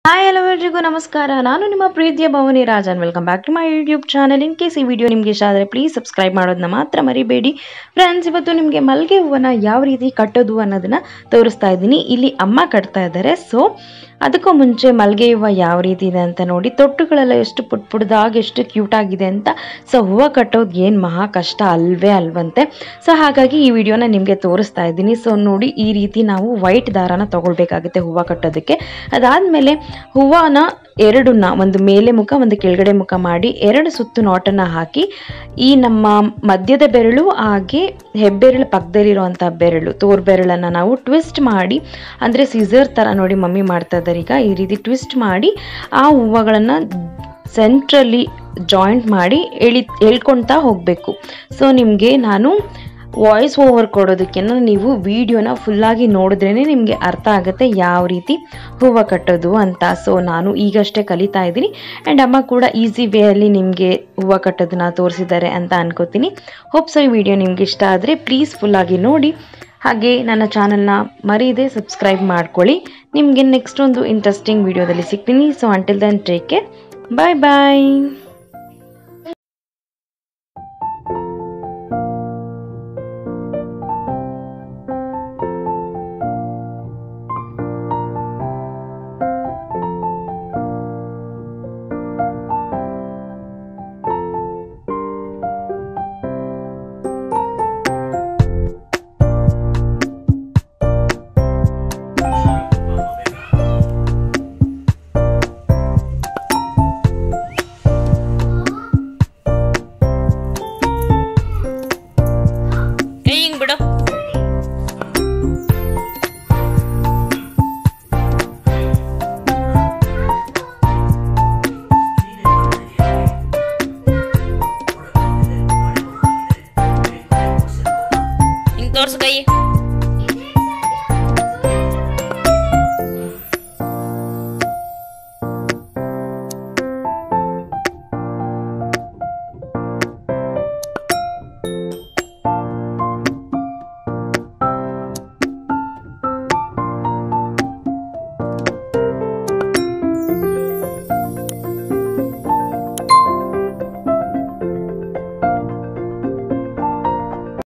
hi hello ಎಲ್ರಿಗೂ ನಮಸ್ಕಾರ ನಾನು ನಿಮ್ಮ ಪ್ರೀತಿಯ Bhavani Rajan welcome back to my YouTube channel in case ಈ ವಿಡಿಯೋ ನಿಮಗೆ ಇಷ್ಟ ಆದರೆ ಪ್ಲೀಸ್ ಸಬ್ಸ್ಕ್ರೈಬ್ ಮಾಡೋದನ್ನ ಮಾತ್ರ ಮರಿಬೇಡಿ ಫ್ರೆಂಡ್ಸ್ ಇವತ್ತು ನಿಮಗೆ ಮಲ್ಲಿಗೆ ಹೂವನ್ನ ಯಾವ ರೀತಿ ಕಟ್ಟೋದು ಅನ್ನೋದನ್ನ ತೋರಿಸ್ತಾ ಇದ್ದೀನಿ ಇಲ್ಲಿ ಅಮ್ಮ ಕಟ್ತಾ ಇದ್ದಾರೆ ಸೊ ಅದಕ್ಕೂ ಮುಂಚೆ ಮಲ್ಲಿಗೆ ಹೂವು ಯಾವ ರೀತಿ ಇದೆ ಅಂತ ನೋಡಿ ತೊಟ್ಟುಗಳೆಲ್ಲ ಎಷ್ಟು ಪುಟ್ ಪುಡ್ದಾಗಿ ಎಷ್ಟು ಕ್ಯೂಟ್ ಆಗಿದೆ ಅಂತ ಸೊ ಹೂವು ಕಟ್ಟೋದು ಏನು ಮಹಾ ಕಷ್ಟ ಅಲ್ವೇ ಅಲ್ವಂತೆ ಸೊ ಹಾಗಾಗಿ ಈ ವಿಡಿಯೋನ ನಿಮಗೆ ತೋರಿಸ್ತಾ ಇದ್ದೀನಿ ಸೊ ನೋಡಿ ಈ ರೀತಿ ನಾವು ವೈಟ್ ದಾರಾನ ತಗೊಳ್ಬೇಕಾಗುತ್ತೆ ಹೂವು ಕಟ್ಟೋದಕ್ಕೆ ಅದಾದಮೇಲೆ ಹೂವನ ಎರಡನ್ನ ಒಂದು ಮೇಲೆ ಮುಖ ಒಂದು ಕೆಳಗಡೆ ಮುಖ ಮಾಡಿ ಎರಡು ಸುತ್ತು ನಾಟನ್ನು ಹಾಕಿ ಈ ನಮ್ಮ ಮಧ್ಯದ ಬೆರಳು ಹಾಗೆ ಹೆಬ್ಬೆರಳು ಪಕ್ಕದಲ್ಲಿರುವಂಥ ಬೆರಳು ತೋರ್ ಬೆರಳನ್ನು ನಾವು ಟ್ವಿಸ್ಟ್ ಮಾಡಿ ಅಂದರೆ ಸಿಸರ್ ಥರ ನೋಡಿ ಮಮ್ಮಿ ಮಾಡ್ತಾ ಇದ್ದಾರೆ ಈಗ ಈ ರೀತಿ ಟ್ವಿಸ್ಟ್ ಮಾಡಿ ಆ ಹೂವುಗಳನ್ನು ಸೆಂಟ್ರಲ್ಲಿ ಜಾಯಿಂಟ್ ಮಾಡಿ ಎಳಿ ಎಳ್ಕೊಳ್ತಾ ಹೋಗಬೇಕು ಸೊ ನಿಮಗೆ ನಾನು ವಾಯ್ಸ್ ಓವರ್ ಕೊಡೋದಕ್ಕೆ ನೀವು ವಿಡಿಯೋನ ಫುಲ್ಲಾಗಿ ನೋಡಿದ್ರೇ ನಿಮಗೆ ಅರ್ಥ ಆಗುತ್ತೆ ಯಾವ ರೀತಿ ಹೂವು ಕಟ್ಟೋದು ಅಂತ ಸೊ ನಾನು ಈಗಷ್ಟೇ ಕಲಿತಾ ಇದ್ದೀನಿ ಆ್ಯಂಡ್ ಅಮ್ಮ ಕೂಡ ಈಸಿ ವೇಯಲ್ಲಿ ನಿಮಗೆ ಹೂವು ಕಟ್ಟೋದನ್ನ ತೋರಿಸಿದ್ದಾರೆ ಅಂತ ಅನ್ಕೋತೀನಿ ಹೋಪ್ ಸೊ ಈ ವಿಡಿಯೋ ನಿಮ್ಗೆ ಇಷ್ಟ ಆದರೆ ಪ್ಲೀಸ್ ಫುಲ್ಲಾಗಿ ನೋಡಿ ಹಾಗೆ ನನ್ನ ಚಾನಲ್ನ ಮರೀದೆ ಸಬ್ಸ್ಕ್ರೈಬ್ ಮಾಡ್ಕೊಳ್ಳಿ ನಿಮಗೆ ನೆಕ್ಸ್ಟ್ ಒಂದು ಇಂಟ್ರೆಸ್ಟಿಂಗ್ ವಿಡಿಯೋದಲ್ಲಿ ಸಿಗ್ತೀನಿ so until then take care bye bye ಏ ಹಿಂಗ್ ಬಿಡು ಹಿಂಗ್ ತೋರ್ಸು ಕೈ